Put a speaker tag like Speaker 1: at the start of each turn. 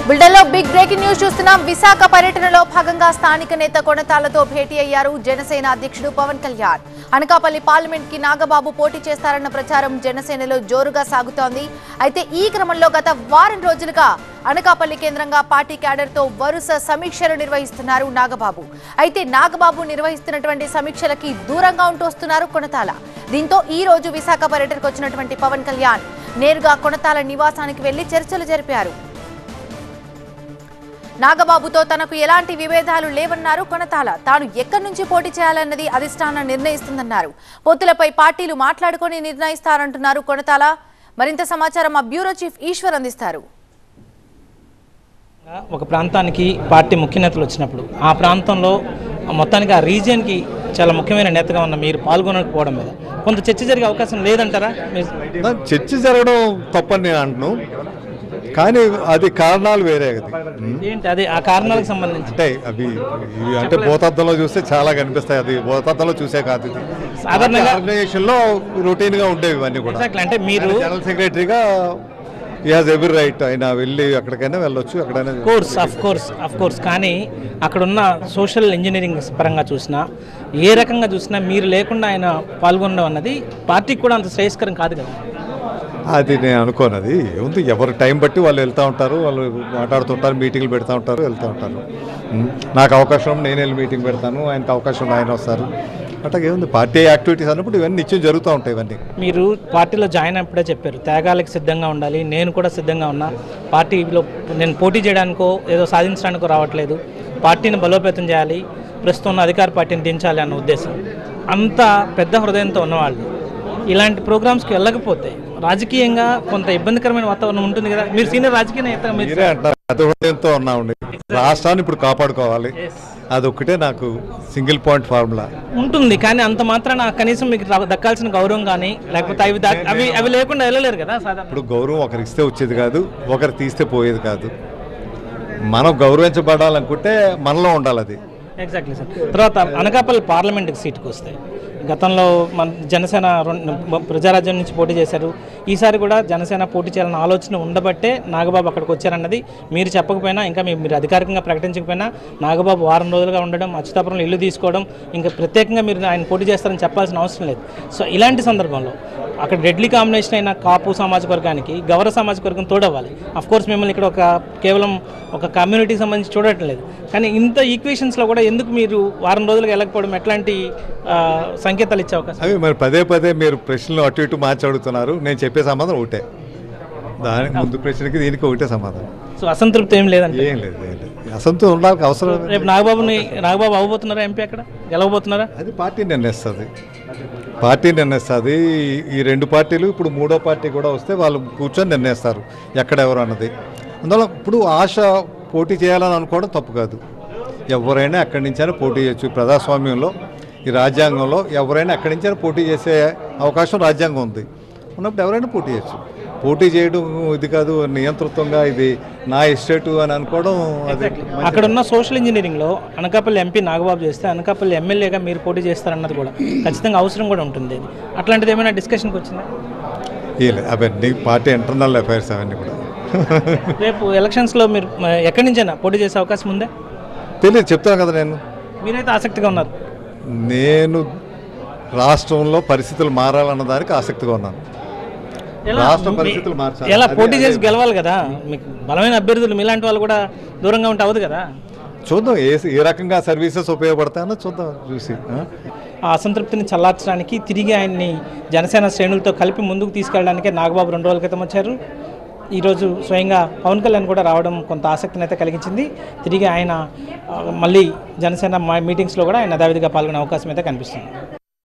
Speaker 1: బులెటిన్లో big breaking news చూస్తున్నాం విశాఖ పర్యటనలో భాగంగా స్థానిక నేత కొనతాలతో భేటీ అయ్యారు జనసేన అధ్యక్షుడు పవన్ కళ్యాణ్ అనకాపల్లి పార్లమెంట్ కి నాగబాబు పోటీ చేస్తారన్న ప్రచారం జనసేనలో జోరుగా సాగుతోంది అయితే ఈ క్రమంలో గత వారం రోజులుగా అనకాపల్లి కేంద్రంగా పార్టీ క్యాడర్ తో వరుస సమీక్షలు నిర్వహిస్తున్నారు నాగబాబు అయితే నాగబాబు నిర్వహిస్తున్నటువంటి సమీక్షలకి దూరంగా ఉంటూ వస్తున్నారు కొనతాల దీంతో ఈ రోజు విశాఖ పర్యటనకు వచ్చినటువంటి పవన్ కళ్యాణ్ నేరుగా కొనతాల నివాసానికి వెళ్లి చర్చలు జరిపారు నాగబాబుతో తనకు ఎలాంటి విభేదాలు లేవన్నారు కొనతాల తాను ఎక్కడి నుంచి పోటీ చేయాలన్నది అధిష్టానం నిర్ణయిస్తుందన్నారు పొత్తులపై పార్టీలు మాట్లాడుకొని నిర్ణయిస్తారంటున్నారు కొనతాల మరింత సమాచారం మా బ్యూరో చీఫ్ ఈశ్వర్ అందిస్తారు
Speaker 2: ఒక ప్రాంతానికి పార్టీ ముఖ్య నేతలు వచ్చినప్పుడు ఆ ప్రాంతంలో మొత్తానికి ఆ రీజియన్కి చాలా ముఖ్యమైన నేతగా ఉన్న మీరు పాల్గొనకపోవడం మీద కొంత చర్చ జరిగే అవకాశం లేదంటారా మీరు
Speaker 3: నా చర్చ జరగడం తప్పని నేను అంటున్నాను కానీ అది కారణాలు వేరే అది ఉం.
Speaker 2: ఏంటి అదే ఆ కారణాలకు సంబంధించి
Speaker 3: అంటే అవి ఇవి అంటే భూతద్దంలో చూస్తే చాలా కనిపిస్తాయి అది భూతద్దంలో చూసే కాదు ఇది
Speaker 2: సాధారణంగా-
Speaker 3: ఆర్గనైజేషన్ లో రొటీన్ గా ఉండేవి ఇవన్నీ కూడా
Speaker 2: ఎగ్జాక్ట్లీ అంటే మీరు
Speaker 3: జనరల్ సెక్రటరీగా ఈ హాజ్ ఎవ్రీ రైట్ ఆయన వెళ్ళి ఎక్కడికైనా వెళ్ళొచ్చు ఎక్కడైనా
Speaker 2: course of course of course కానీ అక్కడున్న సోషల్ ఇంజనీరింగ్ పరంగా చూసినా ఏ రకంగా చూసినా మీరు లేకుండా ఆయన పాల్గొనడం అన్నది పార్టీకి కూడా అంత శ్రేయస్కరం కాదు కదా
Speaker 3: అది నేను అనుకోను అది ఏముంది ఎవరి టైం బట్టి వాళ్ళు వెళ్తూ ఉంటారు వాళ్ళు మాట్లాడుతుంటారు మీటింగ్లు పెడతా ఉంటారు వెళ్తూ ఉంటారు ఉం. నాకు అవకాశం ఉన్నప్పుడు నేను వెళ్ళి మీటింగ్ పెడతాను ఆయనకు అవకాశం ఉన్న ఆయన వస్తారు అట్లా ఏముంది పార్టీ యాక్టివిటీస్ అన్నప్పుడు ఇవన్నీ నిత్యం జరుగుతూ ఉంటాయి ఇవన్నీ
Speaker 2: మీరు పార్టీలో జాయిన్ అయినప్పుడే చెప్పారు త్యాగాలకు సిద్ధంగా ఉండాలి నేను కూడా సిద్ధంగా ఉన్నా పార్టీలో నేను పోటీ చేయడానికో ఏదో సాధించడానికో రావట్లేదు పార్టీని బలోపేతం చేయాలి ప్రస్తుతం ఉన్న అధికార పార్టీని దించాలి అన్న ఉద్దేశం అంత పెద్ద హృదయంతో ఉన్నవాళ్ళు ఇలాంటి ప్రోగ్రామ్స్కి వెళ్ళకపోతే రాజకీయంగా కొంత ఇబ్బందికరమైన వాతావరణం ఉంటుంది కదా మీరు సీనియర్ రాజకీయ నేత మీరు
Speaker 3: మీరే అంటారు అదృష్టంతో ఉన్నామండి రాష్ట్రాన్ని ఇప్పుడు కాపాడుకోవాలి అదొక్కటే నాకు సింగిల్ పాయింట్ ఫార్ములా
Speaker 2: ఉంటుంది కానీ అంత మాత్రాన కనీసం మీకు రా- దక్కాల్సిన గౌరవం కానీ లేకపోతే అవి దా- అవి అవి లేకుండా వెళ్ళలేరు కదా సాధారణ
Speaker 3: ఇప్పుడు గౌరవం ఒకరికి ఇస్తే వచ్చేది కాదు ఒకరు తీస్తే పోయేది కాదు మనం గౌరవించబడాలనుకుంటే మనలో ఉండాలి అది
Speaker 2: ఎగ్జాక్ట్లీ సార్ తర్వాత అనకాపల్లి పార్లమెంట్కి సీటుకు వస్తాయి గతంలో మన జనసేన రెండు ప్రజారాజ్యం నుంచి పోటీ చేశారు ఈసారి కూడా జనసేన పోటీ చేయాలన్న ఆలోచన ఉండబట్టే నాగబాబు అక్కడికి వచ్చారన్నది మీరు చెప్పకపోయినా ఇంకా మీ- మీరు అధికారికంగా ప్రకటించకపోయినా నాగబాబు వారం రోజులుగా ఉండడం అచ్యుతాపురంలో ఇల్లు తీసుకోవడం ఇంకా ప్రత్యేకంగా మీరు ఆయన పోటీ చేస్తారని చెప్పాల్సిన అవసరం లేదు సో ఇలాంటి సందర్భంలో అక్కడ డెడ్లీ కాంబినేషన్ అయిన కాపు సామాజిక వర్గానికి గౌరవ సామాజిక వర్గం తోడవ్వాలి అఫ్ కోర్స్ మిమ్మల్ని ఇక్కడ ఒక కేవలం ఒక కమ్యూనిటీకి సంబంధించి చూడట్లేదు కానీ ఇంత ఈక్వేషన్స్లో కూడా ఎందుకు మీరు వారం రోజులుగా వెళ్ళకపోవడం ఎట్లాంటి ఆ, సంకేతాలు ఇచ్చే అవకాశం
Speaker 3: అవి మరి పదే పదే మీరు ప్రశ్నలు అటు ఇటు మార్చి అడుగుతున్నారు నేను చెప్పే సమాధానం ఒకటే దానికి ముందు ప్రశ్నకి దీనికి ఒకటే సమాధానం
Speaker 2: సో అసంతృప్తి ఏం లేదంటే
Speaker 3: ఏం లేదు ఏం లేదు అసంతో ఉండాలి అవసరం లేదు.
Speaker 2: రేపు నాగబాబుని నాగబాబు అవ్వబోతున్నారా ఎంపీ అక్కడ గెలవబోతున్నారా
Speaker 3: అది పార్టీ నిర్ణయిస్తుంది పార్టీ నిర్ణయిస్తుంది ఈ రెండు పార్టీలు ఇప్పుడు మూడో పార్టీ కూడా వస్తే వాళ్ళు కూర్చొని నిర్ణయిస్తారు ఎక్కడెవరు అన్నది అందువల్ల ఇప్పుడు ఆశ పోటీ చేయాలని అనుకోవడం తప్పు కాదు ఎవరైనా ఎక్కడి నుంచైనా పోటీ చేయొచ్చు ఈ ప్రజాస్వామ్యంలో ఈ రాజ్యాంగంలో ఎవరైనా ఎక్కడి నుంచైనా పోటీ చేసే అవకాశం రాజ్యాంగం ఉంది ఉన్నప్పుడు ఎవరైనా పోటీ చేయొచ్చు పోటీ చేయడం ఇది కాదు నియంతృత్వంగా ఇది నా ఎస్టేటు అని అనుకోవడం అది
Speaker 2: అక్కడ ఉన్న సోషల్ ఇంజనీరింగ్లో అనకాపల్లి ఎంపీ నాగబాబు చేస్తే అనకాపల్లి ఎమ్మెల్యేగా మీరు పోటీ చేస్తారన్నది కూడా ఖచ్చితంగా అవసరం కూడా ఉంటుంది అది అట్లాంటిది ఏమైనా డిస్కషన్కి వచ్చిందా
Speaker 3: ఏ లేదు అవన్నీ పార్టీ ఇంటర్నల్ అఫైర్స్ అవన్నీ కూడా
Speaker 2: రేపు ఎలక్షన్స్లో మీరు మ, ఎక్కడి నుంచైనా పోటీ చేసే అవకాశం ఉందా
Speaker 3: తెలియదు చెప్తాను కదా నేను
Speaker 2: మీరైతే ఆసక్తిగా ఉన్నారు
Speaker 3: నేను రాష్ట్రంలో పరిస్థితులు మారాలన్న దానికి ఆసక్తిగా ఉన్నాను
Speaker 2: ఎలా-
Speaker 3: రాష్ట్ర
Speaker 2: మీ-
Speaker 3: పరిస్థితులు మార్చాలి.
Speaker 2: ఎలా
Speaker 3: అదే-
Speaker 2: పోటీ చేసి
Speaker 3: అదే.
Speaker 2: గెలవాలి కదా మీకు బలమైన అభ్యర్థులు మీలాంటి వాళ్ళు కూడా దూరంగా ఉంటే అవ్వదు కదా
Speaker 3: చూద్దాం ఏ ఏ రకంగా సర్వీసెస్ ఉపయోగపడతాయో చూద్దాం చూసి ఆ?
Speaker 2: ఆ అసంతృప్తిని చల్లార్చడానికి తిరిగి ఆయన్ని జనసేన శ్రేణులతో కలిపి ముందుకు తీసుకెళ్ళడానికే నాగబాబు రెండు రోజుల క్రితం వచ్చారు ఈరోజు స్వయంగా పవన్ కళ్యాణ్ కూడా రావడం కొంత ఆసక్తిని అయితే కలిగించింది తిరిగి ఆయన ఆ, మళ్ళీ జనసేన మా మీటింగ్స్లో కూడా ఆయన యథావిధిగా పాల్గొనే అవకాశం అయితే కనిపిస్తుంది